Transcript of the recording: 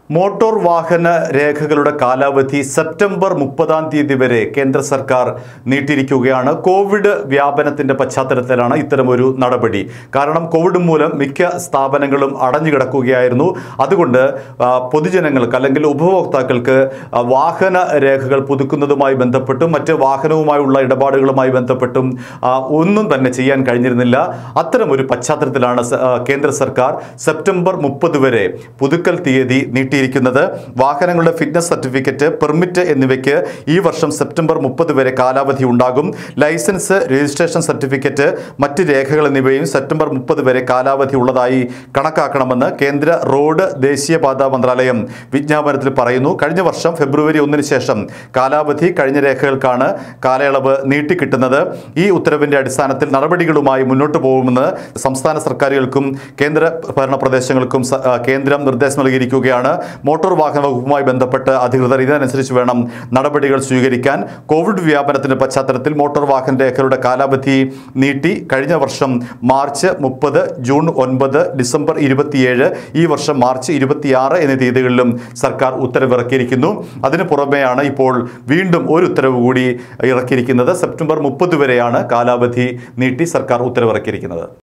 motor വാഹന രേഖകളുടെ കാലാവധി സെപ്റ്റംബർ മുപ്പതാം തീയതി വരെ കേന്ദ്ര സർക്കാർ നീട്ടിയിരിക്കുകയാണ് കോവിഡ് വ്യാപനത്തിന്റെ പശ്ചാത്തലത്തിലാണ് ഇത്തരമൊരു നടപടി കാരണം കോവിഡ് മൂലം മിക്ക സ്ഥാപനങ്ങളും അടഞ്ഞു കിടക്കുകയായിരുന്നു അതുകൊണ്ട് ആ, പൊതുജനങ്ങൾക്ക് അല്ലെങ്കിൽ ഉപഭോക്താക്കൾക്ക് ആ, വാഹന രേഖകൾ പുതുക്കുന്നതുമായി ബന്ധപ്പെട്ടും മറ്റ് വാഹനവുമായുള്ള ഇടപാടുകളുമായി ബന്ധപ്പെട്ടും ആ, ഒന്നും തന്നെ ചെയ്യാൻ കഴിഞ്ഞിരുന്നില്ല അത്തരം ഒരു പശ്ചാത്തലത്തിലാണ് സ- ആ, കേന്ദ്ര സർക്കാർ സെപ്റ്റംബർ മുപ്പത് വരെ പുതുക്കൽ തീയതി നീട്ടിയിരിക്കുന്നത് വാഹനങ്ങളുടെ ഫിറ്റ്നസ് സർട്ടിഫിക്കറ്റ് പെർമിറ്റ് എന്നിവയ്ക്ക് ഈ വർഷം സെപ്റ്റംബർ മുപ്പത് വരെ കാലാവധി ഉണ്ടാകും ലൈസൻസ് രജിസ്ട്രേഷൻ സർട്ടിഫിക്കറ്റ് മറ്റ് രേഖകൾ എന്നിവയും സെപ്റ്റംബർ മുപ്പത് വരെ കാലാവധി ഉള്ളതായി കണക്കാക്കണമെന്ന് കേന്ദ്ര റോഡ് ദേശീയപാത മന്ത്രാലയം വിജ്ഞാപനത്തിൽ പറയുന്നു കഴിഞ്ഞ വർഷം ഫെബ്രുവരി ഒന്നിന് ശേഷം കാലാവധി കഴിഞ്ഞ രേഖകൾക്കാണ് കാലയളവ് നീട്ടിക്കിട്ടുന്നത് ഈ ഉത്തരവിന്റെ അടിസ്ഥാനത്തിൽ നടപടികളുമായി മുന്നോട്ട് പോകുമെന്ന് സംസ്ഥാന സർക്കാരുകൾക്കും കേന്ദ്ര ഭരണ പ്രദേശങ്ങൾക്കും സ- ആ, കേന്ദ്രം നിർദ്ദേശം നൽകിയിരിക്കുകയാണ് മോട്ടോർ വാഹന വകുപ്പുമായി ബന്ധപ്പെട്ട് അധികൃതർ ഇതിനനുസരിച്ച് വേണം നടപടികൾ സ്വീകരിക്കാൻ കോവിഡ് വ്യാപനത്തിന്റെ പശ്ചാത്തലത്തിൽ മോട്ടോർ വാഹന രേഖകളുടെ കാലാവധി നീട്ടി കഴിഞ്ഞ വർഷം മാർച്ച് മുപ്പത് ജൂൺ ഒൻപത് ഡിസംബർ ഇരുപത്തിയേഴ് ഈ വർഷം മാർച്ച് ഇരുപത്തിയാറ് എന്നീ തീയതികളിലും സർക്കാർ ഉത്തരവിറക്കിയിരിക്കുന്നു അതിന് പുറമെയാണ് ഇപ്പോൾ വീണ്ടും ഒരു ഉത്തരവ് കൂടി ഇറക്കിയിരിക്കുന്നത് സെപ്റ്റംബർ മുപ്പത് വരെയാണ് കാലാവധി നീട്ടി സർക്കാർ ഉത്തരവിറക്കിയിരിക്കുന്നത്